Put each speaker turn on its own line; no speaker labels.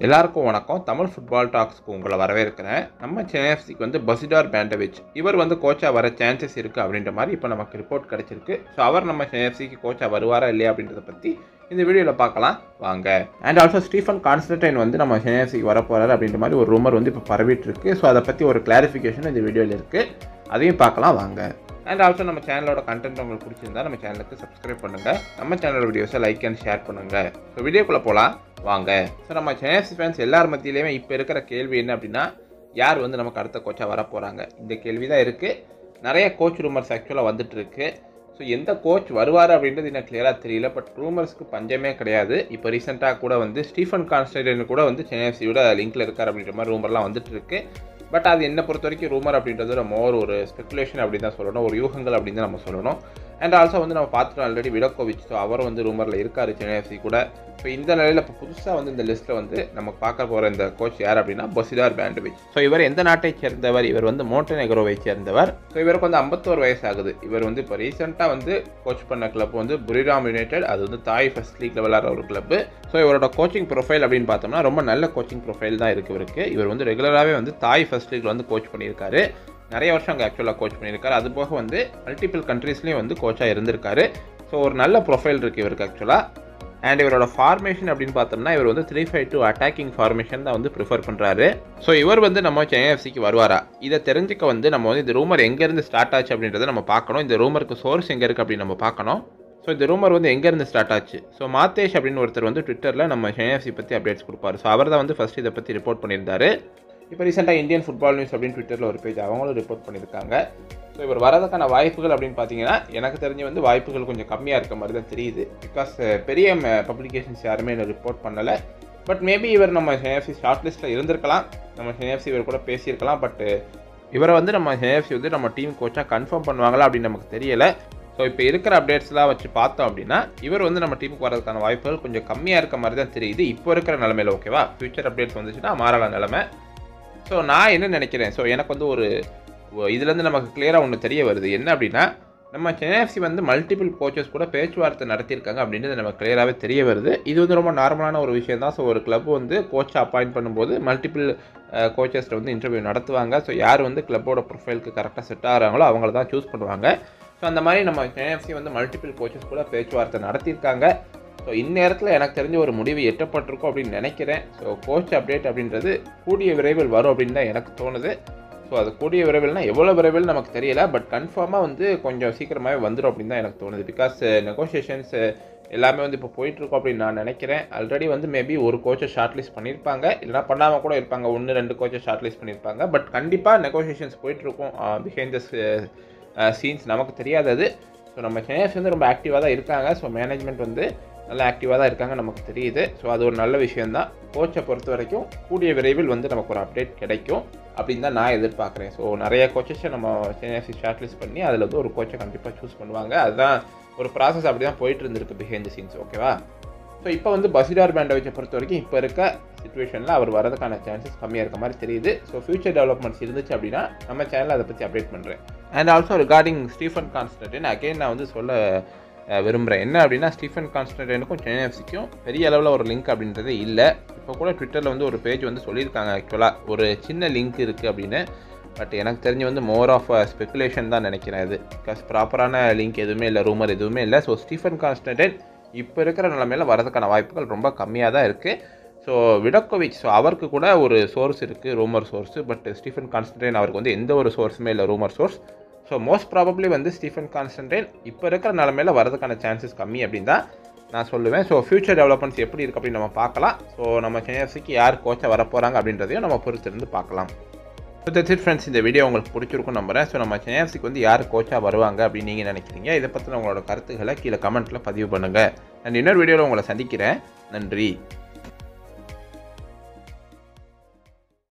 எல்லாருக்கும் வணக்கம் தமிழ் ஃபுட்பால் டாக்ஸ்க்கு உங்களை வரவேற்கிறேன் நம்ம சென்னைஎஃப்சிக்கு வந்து பசிடார் பேண்டவிச் இவர் வந்து கோச்சா வர சான்சஸ் இருக்குது அப்படின்ற மாதிரி இப்போ நமக்கு ரிப்போர்ட் கிடச்சிருக்கு ஸோ அவர் நம்ம சென்னைஎஃப்சிக்கு கோச்சா வருவாரா இல்லையா அப்படின்றத பற்றி இந்த வீடியோவில் பார்க்கலாம் வாங்க அண்ட் ஆல்சோ ஸ்டீஃபன் கான்ஸ்டன்டைன் வந்து நம்ம சென்னைஎஃப்சிக்கு வர போகிறாரு அப்படின்ற மாதிரி ஒரு ரூமர் வந்து இப்போ பரவிட்டு இருக்கு ஸோ அதை பற்றி ஒரு கிளாரிஃபிகேஷன் இந்த வீடியோவில் இருக்குது அதையும் பார்க்கலாம் வாங்க அண்ட் ஆல்சோ நம்ம சேனலோட கண்டென்ட் உங்களுக்கு பிடிச்சிருந்தா நம்ம சேனலுக்கு சப்ஸ்கிரைப் பண்ணுங்கள் நம்ம சேனலோட வீடியோஸை லைக் அண்ட் ஷேர் பண்ணுங்கள் ஸோ வீடியோக்குள்ளே போகலாம் வாங்க ஸோ நம்ம சென்னை ஃபேன்ஸ் எல்லார் மத்தியிலையுமே இப்போ இருக்கிற கேள்வி என்ன அப்படின்னா யார் வந்து நமக்கு அடுத்த கோச்சாக வர போகிறாங்க இந்த கேள்வி தான் இருக்குது நிறைய கோச் ரூமர்ஸ் ஆக்சுவலாக வந்துட்டு இருக்கு ஸோ எந்த கோச் வருவார் அப்படின்றது எனக்கு கிளியராக தெரியல பட் ரூமர்ஸ்க்கு பஞ்சமே கிடையாது இப்போ ரீசெண்டாக கூட வந்து ஸ்டீஃபன் கான்ஸ்டன்டைன் கூட வந்து சென்னைஎஃப்சியோட லிங்க்ல இருக்கார் அப்படின்ற மாதிரி ரூமர்லாம் வந்துட்டு இருக்கு பட் அது என்னை பொறுத்த வரைக்கும் ரூமர் அப்படின்றது நம்ம மோர் ஒரு ஸ்பெகுலேஷன் அப்படின்னு தான் சொல்லணும் ஒரு யூகங்கள் அப்படின்னு தான் நம்ம சொல்லணும் அண்ட் ஆல்சோ வந்து நம்ம பார்த்துட்டோம் ஆல்ரெடி விடோகோவிச் ஸோ அவர் வந்து ரூமரில் இருக்கார் சென்னைஎஃப்சி கூட ஸோ இந்த நிலையில் இப்போ புதுசாக வந்து இந்த லிஸ்ட்டில் வந்து நம்ம பார்க்க போகிற இந்த கோச் யார் அப்படின்னா பொசிடார் பேண்டவிச் ஸோ இவர் எந்த நாட்டை சேர்ந்தவர் இவர் வந்து மோட்டனெக்ரோவை சேர்ந்தவர் ஸோ இவருக்கு வந்து ஐம்பத்தோரு வயசு ஆகுது இவர் வந்து இப்போ ரீசெண்டாக வந்து கோச் பண்ண கிளப் வந்து புரிராம் யுனைடெட் அது வந்து தாய் ஃபர்ஸ்ட் லீக்ல விளாட்ற ஒரு கிளப் ஸோ இவரோட கோச்சிங் ப்ரொஃபைல் அப்படின்னு பார்த்தோம்னா ரொம்ப நல்ல கோச்சிங் ப்ரொஃபைல் தான் இருக்குது இவருக்கு இவர் வந்து ரெகுலராகவே வந்து தாய் ஃபர்ஸ்ட் லீக்ல வந்து கோச் பண்ணியிருக்காரு நிறைய வருஷம் அங்கே ஆக்சுவலாக கோச் பண்ணியிருக்காரு அது போக வந்து மல்டிபிள் கண்ட்ரீஸ்லேயும் வந்து கோச்சாக இருந்திருக்காரு ஸோ ஒரு நல்ல ப்ரொஃபைல் இருக்குது இவருக்கு ஆக்சுவலாக அண்ட் இவரோட ஃபார்மேஷன் அப்படின்னு பார்த்தோம்னா இவர் வந்து three five two attacking formation தான் வந்து ப்ரிஃபர் பண்ணுறாரு ஸோ இவர் வந்து நம்ம சென்னைஎஃப்சிக்கு வருவாரா இதை தெரிஞ்சுக்க வந்து நம்ம வந்து இந்த ரூமர் எங்கேருந்து ஸ்டார்ட் ஆச்சு அப்படின்றத நம்ம பார்க்கணும் இந்த ரூமருக்கு சோர்ஸ் எங்கே இருக்குது அப்படின்னு நம்ம பார்க்கணும் ஸோ இந்த ரூமர் வந்து எங்கேருந்து ஸ்டார்ட் ஆச்சு ஸோ மாத்தேஷ் அப்படின்னு ஒருத்தர் வந்து ட்விட்டரில் நம்ம சென்னைஎஃப்சி பற்றி அப்டேட்ஸ் கொடுப்பாரு ஸோ அவர் தான் வந்து ஃபஸ்ட் இதை பற்றி ரிப்போர்ட் பண்ணியிருந்தாரு இப்போ ரீசெண்டாக இந்தியன் ஃபுட்பால் நியூஸ் அப்படின்னு ட்விட்டரில் ஒரு பேஜ் அவங்களும் ரிப்போர்ட் பண்ணியிருக்காங்க ஸோ இவர் வரதுக்கான வாய்ப்புகள் அப்படின்னு பார்த்தீங்கன்னா எனக்கு தெரிஞ்சு வந்து வாய்ப்புகள் கொஞ்சம் கம்மியாக இருக்க மாதிரி தான் தெரியுது பிகாஸ் பெரிய பப்ளிகேஷன்ஸ் யாருமே என்ன ரிப்போர்ட் பண்ணலை பட் மேபி இவர் நம்ம என்எஃப்சி ஷார்ட் லிஸ்ட்டில் இருந்திருக்கலாம் நம்ம என்எஃப்சி இவர் கூட பேசியிருக்கலாம் பட் இவரை வந்து நம்ம என்எஃப்சி வந்து நம்ம டீம் கோச்சாக கன்ஃபார்ம் பண்ணுவாங்களா அப்படின்னு நமக்கு தெரியலை ஸோ இப்போ இருக்கிற அப்டேட்ஸ்லாம் வச்சு பார்த்தோம் அப்படின்னா இவர் வந்து நம்ம டீமுக்கு வரதுக்கான வாய்ப்புகள் கொஞ்சம் கம்மியாக இருக்க மாதிரி தான் தெரியுது இப்போ இருக்கிற நிலமையில ஓகேவா ஃபியூச்சர் அப்டேட்ஸ் வந்துச்சுன்னா மாறலாம் நிலமை ஸோ நான் என்ன நினைக்கிறேன் ஸோ எனக்கு வந்து ஒரு இதுலேருந்து நமக்கு கிளியராக ஒன்று தெரிய வருது என்ன அப்படின்னா நம்ம சென்னைஎஃப்சி வந்து மல்டிபிள் கோச்சஸ் கூட பேச்சுவார்த்தை நடத்தியிருக்காங்க அப்படின்றது நமக்கு கிளியராகவே தெரிய வருது இது வந்து ரொம்ப நார்மலான ஒரு விஷயம் தான் ஸோ ஒரு கிளப் வந்து கோச்சை அப்பாயிண்ட் பண்ணும்போது மல்டிபிள் கோச்சஸ்ட்டை வந்து இன்டர்வியூ நடத்துவாங்க ஸோ யார் வந்து கிளப்போட ப்ரொஃபைலுக்கு கரெக்டாக செட் ஆகிறாங்களோ அவங்கள தான் சூஸ் பண்ணுவாங்க ஸோ அந்த மாதிரி நம்ம சென்னைஎஃப்சி வந்து மல்டிபிள் கோச்சஸ் கூட பேச்சுவார்த்தை நடத்தியிருக்காங்க ஸோ இந்நேரத்தில் எனக்கு தெரிஞ்ச ஒரு முடிவு எட்டப்பட்டிருக்கும் அப்படின்னு நினைக்கிறேன் ஸோ கோச் அப்டேட் அப்படின்றது கூடிய விரைவில் வரும் அப்படின்னு தான் எனக்கு தோணுது ஸோ அது கூடிய விரைவில்னா எவ்வளோ விரைவில் நமக்கு தெரியல பட் கன்ஃபார்மாக வந்து கொஞ்சம் சீக்கிரமாகவே வந்துடும் அப்படின்னு தான் எனக்கு தோணுது பிகாஸ் நெகோசியேஷன்ஸ் எல்லாமே வந்து இப்போ போயிட்டுருக்கோம் அப்படின்னு நான் நினைக்கிறேன் ஆல்ரெடி வந்து மேபி ஒரு கோச்சை ஷார்ட் லிஸ்ட் பண்ணியிருப்பாங்க இல்லைனா பண்ணாமல் கூட இருப்பாங்க ஒன்று ரெண்டு கோச்சை ஷார்ட் லிஸ்ட் பண்ணியிருப்பாங்க பட் கண்டிப்பாக நெகோசியேஷன்ஸ் போயிட்டுருக்கும் பிஹைண்ட் த சீன்ஸ் நமக்கு தெரியாதது ஸோ நம்ம சென்னைஸ் வந்து ரொம்ப ஆக்டிவாக தான் இருக்காங்க ஸோ மேனேஜ்மெண்ட் வந்து நல்லா ஆக்டிவாக தான் இருக்காங்க நமக்கு தெரியுது ஸோ அது ஒரு நல்ல விஷயந்தான் கோச்சை பொறுத்த வரைக்கும் கூடிய விரைவில் வந்து நமக்கு ஒரு அப்டேட் கிடைக்கும் அப்படின்னு தான் நான் எதிர்பார்க்குறேன் ஸோ நிறைய கோச்சஸை நம்ம சென்னை ஷார்ட் லிஸ்ட் பண்ணி அதில் வந்து ஒரு கோச்சை கண்டிப்பாக சூஸ் பண்ணுவாங்க அதுதான் ஒரு ப்ராசஸ் அப்படி தான் போயிட்டு இருந்திருக்கு பிஹைண்ட் சீன்ஸ் ஓகேவா ஸோ இப்போ வந்து பசிடார் பேண்டவிச்சை பொறுத்த வரைக்கும் இப்போ இருக்க சுச்சுவேஷனில் அவர் வரதுக்கான சான்சஸ் கம்மியாக இருக்க மாதிரி தெரியுது ஸோ ஃபியூச்சர் டெவலப்மெண்ட்ஸ் இருந்துச்சு அப்படின்னா நம்ம சேனலில் அதை பற்றி அப்டேட் பண்ணுறேன் and also regarding Stephen Constantine again நான் வந்து சொல்ல விரும்புகிறேன் என்ன அப்படின்னா ஸ்டீஃபன் கான்ஸ்டன்டைனுக்கும் சென்னை எஃப்சிக்கும் பெரிய அளவில் ஒரு லிங்க் அப்படின்றதே இல்லை இப்போ கூட ட்விட்டரில் வந்து ஒரு பேஜ் வந்து சொல்லியிருக்காங்க ஆக்சுவலாக ஒரு சின்ன லிங்க் இருக்குது அப்படின்னு பட் எனக்கு தெரிஞ்சு வந்து மோர் ஆஃப் ஸ்பெகுலேஷன் தான் நினைக்கிறேன் இது பிகாஸ் ப்ராப்பரான லிங்க் எதுவுமே இல்லை ரூமர் எதுவுமே இல்லை ஸோ ஸ்டீஃபன் கான்ஸ்டன்டைன் இப்போ இருக்கிற நிலமையில வரதுக்கான வாய்ப்புகள் ரொம்ப கம்மியாக தான் இருக்குது ஸோ விடக்கோவிச் ஸோ அவருக்கு கூட ஒரு சோர்ஸ் இருக்குது rumour source but Stephen Constantine அவருக்கு வந்து எந்த ஒரு சோர்ஸுமே இல்லை rumour source so most probably வந்து ஸ்டீஃபன் கான்ஸ்டன்டைன் இப்போ இருக்கிற நிலமையில வரதுக்கான சான்சஸ் கம்மி அப்படின்னு தான் நான் சொல்லுவேன் ஸோ ஃபியூச்சர் டெவலப்மெண்ட்ஸ் எப்படி இருக்குது அப்படின்னு நம்ம பார்க்கலாம் ஸோ நம்ம சென்னைஎஃப்சிக்கு யார் கோச்சை வர போகிறாங்க அப்படின்றதையும் நம்ம பொறுத்திருந்து பார்க்கலாம் ஸோ தட்ஸ் இட் ஃப்ரெண்ட்ஸ் இந்த வீடியோ உங்களுக்கு பிடிச்சிருக்கும் நம்புறேன் ஸோ நம்ம சென்னைஎஃப்சிக்கு வந்து யார் கோச்சாக வருவாங்க அப்படின்னு நீங்கள் நினைக்கிறீங்க இதை பற்றின உங்களோட கருத்துக்களை கீழே கமெண்ட்டில் பதிவு பண்ணுங்கள் அண்ட் இன்னொரு வீடியோவில் உங்களை சந்திக்கிறேன் நன்றி